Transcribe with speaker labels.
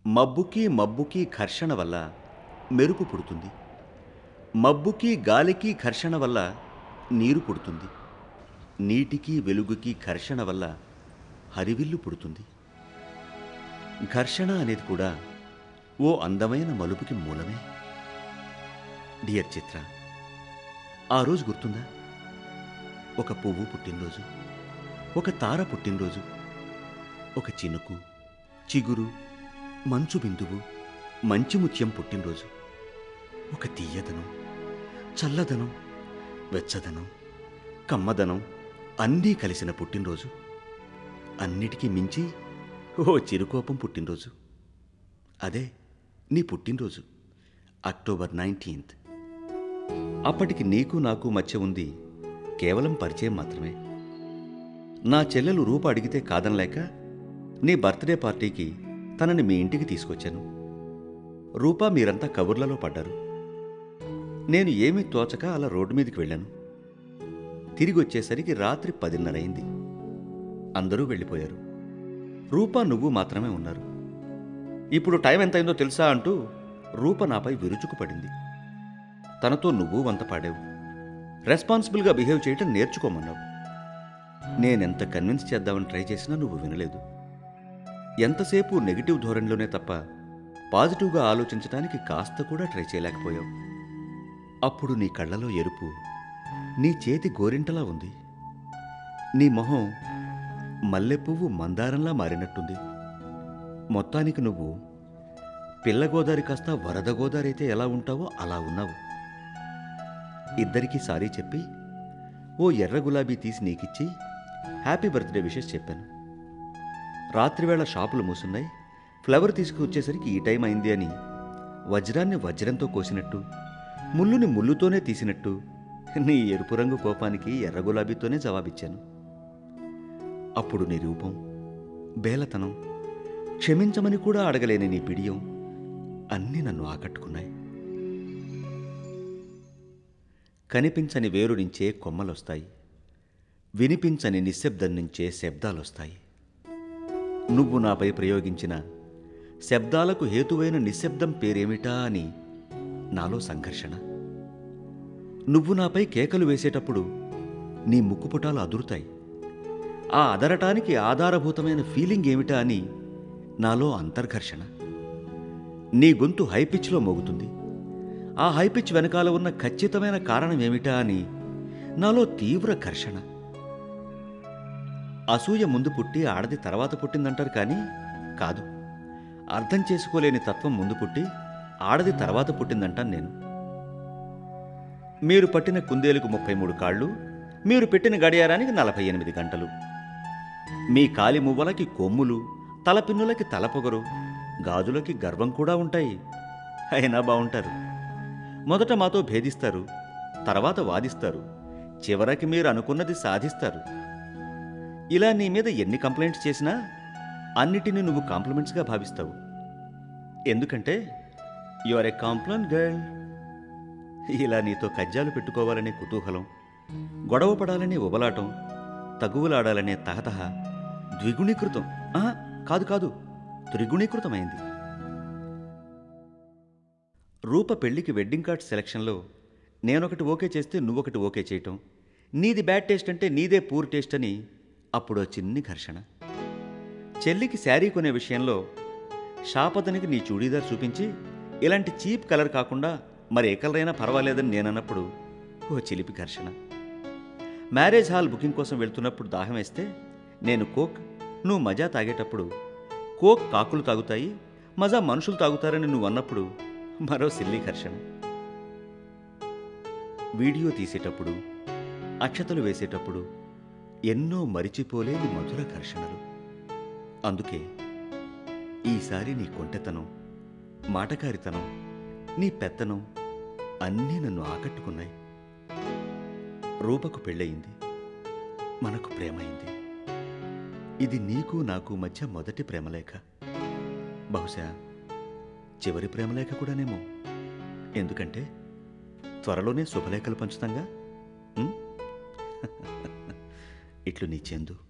Speaker 1: మబ్బుకి మబ్బుకి ఘర్షణ వల్ల మెరుపు పుడుతుంది మబ్బుకి గాలికి ఘర్షణ వల్ల నీరు పుడుతుంది నీటికి వెలుగుకి ఘర్షణ వల్ల హరివిల్లు పుడుతుంది ఘర్షణ అనేది కూడా ఓ అందమైన మలుపుకి మూలమే డియర్ చిత్ర ఆ రోజు గుర్తుందా ఒక పువ్వు పుట్టినరోజు ఒక తార పుట్టినరోజు ఒక చినుకు చిగురు మంచు బిందువు మంచి ముత్యం పుట్టినరోజు ఒక తీయదనం చల్లదనం వెచ్చదనం కమ్మదనం అన్నీ కలిసిన పుట్టినరోజు అన్నిటికీ మించి ఓ చిరుకోపం పుట్టినరోజు అదే నీ పుట్టినరోజు అక్టోబర్ నైన్టీన్త్ అప్పటికి నీకు నాకు మధ్య ఉంది కేవలం పరిచయం మాత్రమే నా చెల్లెలు రూప అడిగితే కాదనలేక నీ బర్త్డే పార్టీకి తనని మీ ఇంటికి తీసుకొచ్చాను రూపా మీరంతా కబుర్లలో పడ్డారు నేను ఏమీ తోచక అలా రోడ్డు మీదకి వెళ్ళాను తిరిగి వచ్చేసరికి రాత్రి పదిన్నర అయింది అందరూ వెళ్ళిపోయారు రూపా నువ్వు మాత్రమే ఉన్నారు ఇప్పుడు టైం ఎంతైందో తెలుసా అంటూ రూప నాపై విరుచుకుపడింది తనతో నువ్వు వంత పాడావు రెస్పాన్సిబుల్గా బిహేవ్ చేయటం నేర్చుకోమన్నావు నేనెంత కన్విన్స్ చేద్దామని ట్రై చేసినా నువ్వు వినలేదు ఎంతసేపు నెగిటివ్ ధోరణిలోనే తప్ప పాజిటివ్గా ఆలోచించడానికి కాస్త కూడా ట్రై చేయలేకపోయావు అప్పుడు నీ కళ్ళలో ఎరుపు నీ చేతి గోరింటలా ఉంది నీ మొహం మల్లెపువ్వు మందారంలా మారినట్టుంది మొత్తానికి నువ్వు పిల్ల గోదారి కాస్త వరద గోదారి అయితే ఎలా ఉంటావో అలా ఉన్నావు ఇద్దరికీ సారీ చెప్పి ఓ ఎర్ర గులాబీ తీసి నీకిచ్చి హ్యాపీ బర్త్డే విషెస్ చెప్పాను రాత్రివేళ షాపులు మూసున్నాయి ఫ్లవర్ తీసుకువచ్చేసరికి ఈ టైం అయింది అని వజ్రాన్ని వజ్రంతో కోసినట్టు ముళ్ళుని ముళ్ళుతోనే తీసినట్టు నీ ఎరుపు రంగు కోపానికి ఎర్ర గులాబీతోనే జవాబిచ్చాను అప్పుడు నీ రూపం బేలతనం క్షమించమని కూడా అడగలేని నీ పిడియం అన్నీ నన్ను ఆకట్టుకున్నాయి కనిపించని వేరు నుంచే కొమ్మలొస్తాయి వినిపించని నిశ్శబ్దం నుంచే శబ్దాలొస్తాయి నువ్వు నాపై ప్రయోగించిన శబ్దాలకు హేతువైన నిశ్శబ్దం పేరేమిటా అని నాలో సంఘర్షణ నువ్వు నాపై కేకలు వేసేటప్పుడు నీ ముక్కుపుటాలు అదురుతాయి ఆ అదరటానికి ఆధారభూతమైన ఫీలింగ్ ఏమిటా అని నాలో అంతర్ఘర్షణ నీ గొంతు హైపిచ్లో మోగుతుంది ఆ హైపిచ్ వెనకాల ఉన్న ఖచ్చితమైన కారణం ఏమిటా అని నాలో తీవ్ర ఘర్షణ అసూయ ముందు పుట్టి ఆడది తర్వాత పుట్టిందంటారు కానీ కాదు అర్థం చేసుకోలేని తత్వం ముందు పుట్టి ఆడది తర్వాత పుట్టిందంటాను నేను మీరు పట్టిన కుందేలుకు ముప్పై మూడు కాళ్ళు మీరు పెట్టిన గడియారానికి నలభై ఎనిమిది గంటలు మీ కాలి మువ్వలకి కొమ్ములు తలపిన్నులకి తలపొగరు గాజులకి గర్వం కూడా ఉంటాయి అయినా బావుంటారు మొదట మాతో భేదిస్తారు తర్వాత వాదిస్తారు చివరికి మీరు అనుకున్నది సాధిస్తారు ఇలా నీ మీద ఎన్ని కంప్లైంట్స్ చేసినా అన్నిటినీ నువ్వు కాంప్లిమెంట్స్గా భావిస్తావు ఎందుకంటే you are a complaint girl ఇలా నీతో కజ్జాలు పెట్టుకోవాలనే కుతూహలం గొడవ పడాలనే ఉబలాటం తగువులాడాలనే తహతహ ద్విగుణీకృతం ఆహా, కాదు కాదు త్రిగుణీకృతమైంది రూప పెళ్లికి వెడ్డింగ్ కార్డ్ సెలక్షన్లో నేనొకటి ఓకే చేస్తే నువ్వొకటి ఓకే చేయటం నీది బ్యాడ్ టేస్ట్ అంటే నీదే పూర్ టేస్ట్ అని అప్పుడో చిన్ని ఘర్షణ చెల్లికి శారీ కొనే విషయంలో షాపతనికి నీ చూడీదార్ చూపించి ఇలాంటి చీప్ కలర్ కాకుండా మరి ఏ కలర్ అయినా పర్వాలేదని నేనన్నప్పుడు ఓ చిలిపి ఘర్షణ మ్యారేజ్ హాల్ బుకింగ్ కోసం వెళ్తున్నప్పుడు దాహం వేస్తే నేను కోక్ నువ్వు మజా తాగేటప్పుడు కోక్ కాకులు తాగుతాయి మజా మనుషులు తాగుతారని నువ్వు అన్నప్పుడు మరో సిల్లి ఘర్షణ వీడియో తీసేటప్పుడు అక్షతలు వేసేటప్పుడు ఎన్నో మరిచిపోలేని మధుర ఘర్షణలు అందుకే ఈసారి నీ కొంటెతనం మాటకారితనం నీ పెత్తనం అన్నీ నన్ను ఆకట్టుకున్నాయి రూపకు పెళ్ళయింది మనకు ప్రేమైంది ఇది నీకు నాకు మధ్య మొదటి ప్రేమలేఖ బహుశా చివరి ప్రేమలేఖ కూడానేమో ఎందుకంటే త్వరలోనే శుభలేఖలు పంచుతాంగా ఉం? ఇట్లు నీ చెందు